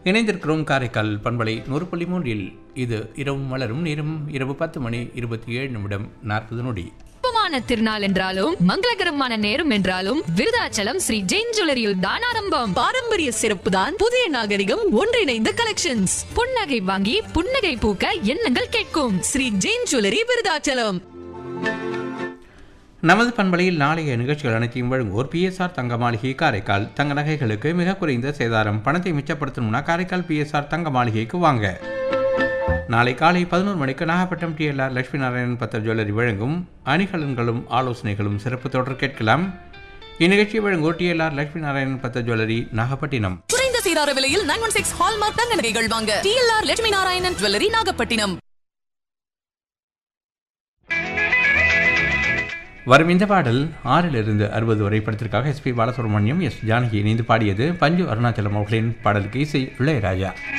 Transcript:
இணைந்திருக்கிறோம் காரைக்கால் பண்பலை நூறு புள்ளி மூன்றில் இது இரவு மலரும் நேரம் இரவு பத்து மணி இருபத்தி ஏழு நிமிடம் நாற்பது நொடி சிறப்பான திருநாள் என்றாலும் மங்களகரமான நேரம் என்றாலும் விருதாச்சலம் ஸ்ரீ ஜெயின் ஜுவல்லரியில் தான் ஆரம்பம் பாரம்பரிய சிறப்பு தான் புதிய நாகரிகம் ஒன்றிணைந்த கலெக்ஷன்ஸ் புன்னகை வாங்கி புன்னகை பூக்க எண்ணங்கள் கேட்கும் ஸ்ரீ ஜெயின் ஜுவல்லரி விருதாச்சலம் நமது பண்பலையில் நாளைய நிகழ்ச்சிகள் அனைத்தையும் வழங்குவோர் பிஎஸ்ஆர் தங்க மாளிகை காரைக்கால் தங்க நகைகளுக்கு மிக குறைந்த சேதாரம் பணத்தை மிச்சப்படுத்தணும்னா காரைக்கால் பிஎஸ்ஆர் தங்க மாளிகைக்கு வாங்க நாளை காலை பதினோரு மணிக்கு நாகப்பட்டினம் டிஎல்ஆர் லட்சுமி நாராயணன் பத்தர் ஜுவல்லரி வழங்கும் அணிகலன்களும் ஆலோசனைகளும் சிறப்பு தொடர் கேட்கலாம் இந்நிகழ்ச்சியை வழங்குவோர் டிஎல்ஆர் லட்சுமி நாராயணன் பத்தர் ஜுவல்லரி நாகப்பட்டினம் குறைந்த சீரார விலையில் நைன் ஒன் சிக்ஸ் ஹால்மார்க் தங்க நகைகள் வாங்க டிஎல்ஆர் லட்சுமி நாராயணன் ஜுவல்லரி நாகப்பட்டினம் வரும் இந்த பாடல் ஆறிலிருந்து அறுபது வரை படத்திற்காக எஸ்பி பாலசுப்ரமணியம் எஸ் ஜானகி இணைந்து பாடியது பஞ்சு அருணாச்சலம் அவர்களின் பாடலுக்கு இசை இளையராஜா